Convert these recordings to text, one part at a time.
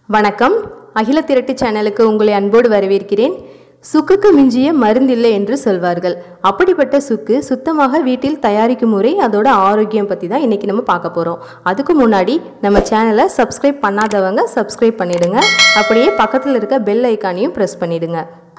வணக்கம் அகில திரட்டு சேனலுக்கு உங்களை அன்போடு வரவேற்கிறேன் சுக்குக்கு மிஞ்சிய மருந்தில்லை என்று சொல்வார்கள் அப்படிப்பட்ட சுக்கு சுத்தமாக வீட்டில் தயாரிக்கும் முறை அதோட ஆரோக்கியம் பற்றி தான் இன்றைக்கி நம்ம பார்க்க போகிறோம் அதுக்கு முன்னாடி நம்ம சேனலை சப்ஸ்கிரைப் பண்ணாதவங்க சப்ஸ்கிரைப் பண்ணிடுங்க அப்படியே பக்கத்தில் இருக்க பெல் ஐக்கானையும் ப்ரெஸ் பண்ணிடுங்க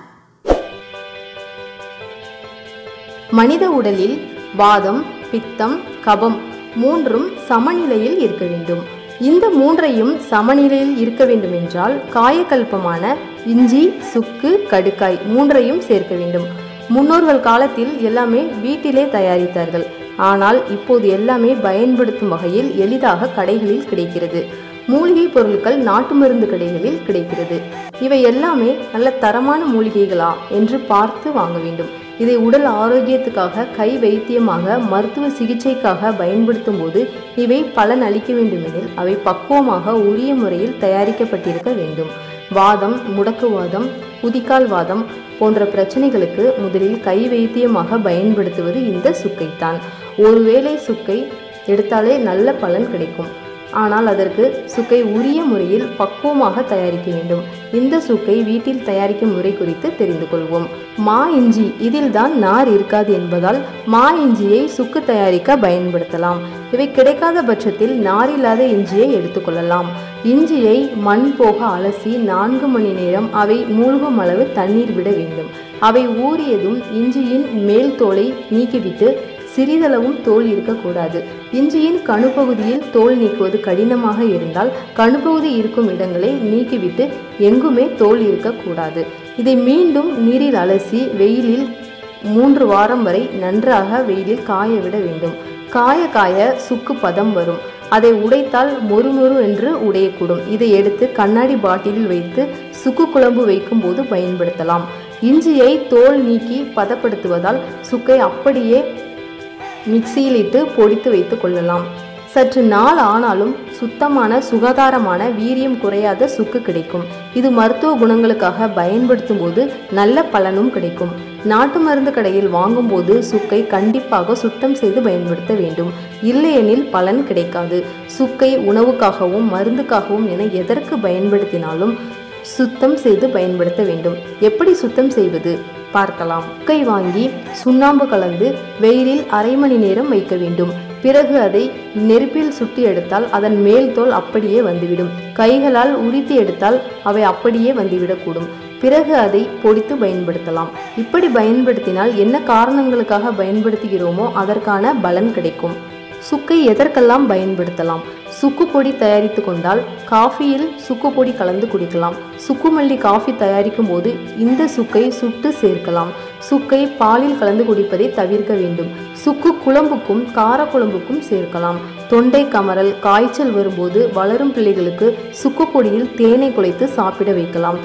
மனித உடலில் வாதம் பித்தம் கபம் மூன்றும் சமநிலையில் இருக்க வேண்டும் இந்த மூன்றையும் சமநிலையில் இருக்க வேண்டும் என்றால் காயக்கல்பமான இஞ்சி சுக்கு கடுக்காய் மூன்றையும் சேர்க்க வேண்டும் முன்னோர்கள் காலத்தில் எல்லாமே வீட்டிலே தயாரித்தார்கள் ஆனால் இப்போது எல்லாமே பயன்படுத்தும் வகையில் எளிதாக கடைகளில் கிடைக்கிறது மூலிகை பொருட்கள் நாட்டு மருந்து கடைகளில் கிடைக்கிறது இவை எல்லாமே நல்ல தரமான மூலிகைகளா என்று பார்த்து வாங்க வேண்டும் இதை உடல் ஆரோக்கியத்துக்காக கை வைத்தியமாக மருத்துவ சிகிச்சைக்காக பயன்படுத்தும் போது இவை பலன் அளிக்க வேண்டுமெனில் அவை பக்குவமாக உரிய முறையில் தயாரிக்கப்பட்டிருக்க வேண்டும் வாதம் முடக்குவாதம் குதிக்கால் வாதம் போன்ற பிரச்சனைகளுக்கு முதலில் கை வைத்தியமாக பயன்படுத்துவது இந்த சுக்கைத்தான் ஒருவேளை சுக்கை எடுத்தாலே நல்ல பலன் கிடைக்கும் ஆனால் அதற்கு சுக்கை உரிய முறையில் பக்குவமாக தயாரிக்க வேண்டும் இந்த சுக்கை வீட்டில் தயாரிக்கும் முறை குறித்து தெரிந்து கொள்வோம் மா இஞ்சி இதில் தான் நார் இருக்காது என்பதால் மா இஞ்சியை சுக்கு தயாரிக்க பயன்படுத்தலாம் இவை கிடைக்காத பட்சத்தில் நார் இல்லாத இஞ்சியை எடுத்துக்கொள்ளலாம் இஞ்சியை மண் போக அலசி நான்கு மணி நேரம் அவை மூழ்கும் அளவு தண்ணீர் விட வேண்டும் அவை ஊறியதும் இஞ்சியின் மேல் தோலை நீக்கிவிட்டு சிறிதளவும் தோல் இருக்கக்கூடாது இஞ்சியின் கணுப்பகுதியில் தோல் நீக்குவது கடினமாக இருந்தால் கணுப்பகுதி இருக்கும் இடங்களை நீக்கிவிட்டு எங்குமே தோல் இருக்கக்கூடாது இதை மீண்டும் நீரில் அலசி வெயிலில் மூன்று வாரம் வரை நன்றாக வெயிலில் காய விட வேண்டும் காய காய சுக்கு பதம் வரும் அதை உடைத்தால் மொறுமொறு என்று உடையக்கூடும் இதை எடுத்து கண்ணாடி பாட்டிலில் வைத்து சுக்கு குழம்பு வைக்கும் போது பயன்படுத்தலாம் இஞ்சியை தோல் நீக்கி பதப்படுத்துவதால் சுக்கை அப்படியே மிக்சியில் இட்டு பொடித்து வைத்து கொள்ளலாம் சற்று நாள் ஆனாலும் சுத்தமான சுகாதாரமான வீரியம் குறையாத சுக்கு கிடைக்கும் இது மருத்துவ குணங்களுக்காக பயன்படுத்தும் போது நல்ல பலனும் கிடைக்கும் நாட்டு மருந்து கடையில் வாங்கும்போது சுக்கை கண்டிப்பாக சுத்தம் செய்து பயன்படுத்த வேண்டும் இல்லையெனில் பலன் கிடைக்காது சுக்கை உணவுக்காகவும் மருந்துக்காகவும் என எதற்கு பயன்படுத்தினாலும் சுத்தம் செய்து பயன்படுத்த வேண்டும் எப்படி சுத்தம் செய்வது பார்க்கலாம் முக்கை வாங்கி சுண்ணாம்பு கலந்து வெயிலில் அரை மணி நேரம் வைக்க வேண்டும் பிறகு அதை நெருப்பில் சுட்டி எடுத்தால் அதன் மேல் தோல் அப்படியே வந்துவிடும் கைகளால் உரித்து எடுத்தால் அவை அப்படியே வந்துவிடக்கூடும் பிறகு அதை பொடித்து பயன்படுத்தலாம் இப்படி பயன்படுத்தினால் என்ன காரணங்களுக்காக பயன்படுத்துகிறோமோ அதற்கான பலன் கிடைக்கும் சுக்கை எதற்கெல்லாம் பயன்படுத்தலாம் சுக்கு பொடி தயாரித்து கொண்டால் காஃபியில் சுக்கு பொடி கலந்து குடிக்கலாம் சுக்குமல்லி காஃபி தயாரிக்கும் போது இந்த சுக்கை சுட்டு சேர்க்கலாம் சுக்கை பாலில் கலந்து குடிப்பதை தவிர்க்க வேண்டும் சுக்கு குழம்புக்கும் காரக்குழம்புக்கும் சேர்க்கலாம் தொண்டை கமரல் காய்ச்சல் வரும்போது வளரும் பிள்ளைகளுக்கு சுக்கு பொடியில் தேனை குலைத்து சாப்பிட வைக்கலாம்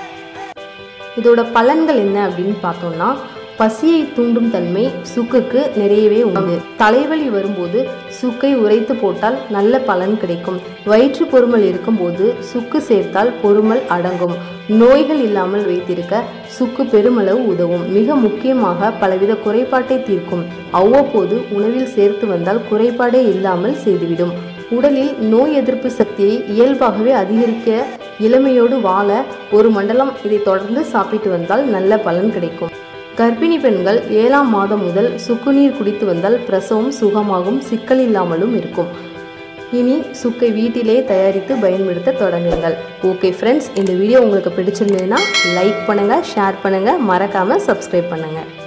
இதோட பலன்கள் என்ன அப்படின்னு பார்த்தோம்னா பசியை தூண்டும் தன்மை சுக்குக்கு நிறையவே உண்டு தலைவலி வரும்போது சுக்கை உரைத்து போட்டால் நல்ல பலன் கிடைக்கும் வயிற்று பொறுமல் இருக்கும்போது சுக்கு சேர்த்தால் பொறுமல் அடங்கும் நோய்கள் இல்லாமல் வைத்திருக்க சுக்கு பெருமளவு உதவும் மிக முக்கியமாக பலவித குறைபாட்டை தீர்க்கும் அவ்வப்போது உணவில் சேர்த்து வந்தால் குறைபாடே இல்லாமல் செய்துவிடும் உடலில் நோய் எதிர்ப்பு சக்தியை இயல்பாகவே அதிகரிக்க இளமையோடு வாழ ஒரு மண்டலம் இதை தொடர்ந்து சாப்பிட்டு வந்தால் நல்ல பலன் கிடைக்கும் கர்ப்பிணி பெண்கள் ஏழாம் மாதம் முதல் சுக்குநீர் குடித்து வந்தால் பிரசவம் சுகமாகும் சிக்கல் இல்லாமலும் இருக்கும் இனி சுக்கை வீட்டிலே தயாரித்து பயன்படுத்த தொடங்குங்கள் ஓகே ஃப்ரெண்ட்ஸ் இந்த வீடியோ உங்களுக்கு பிடிச்சிருந்ததுன்னா லைக் பண்ணுங்கள் ஷேர் பண்ணுங்கள் மறக்காமல் சப்ஸ்கிரைப் பண்ணுங்கள்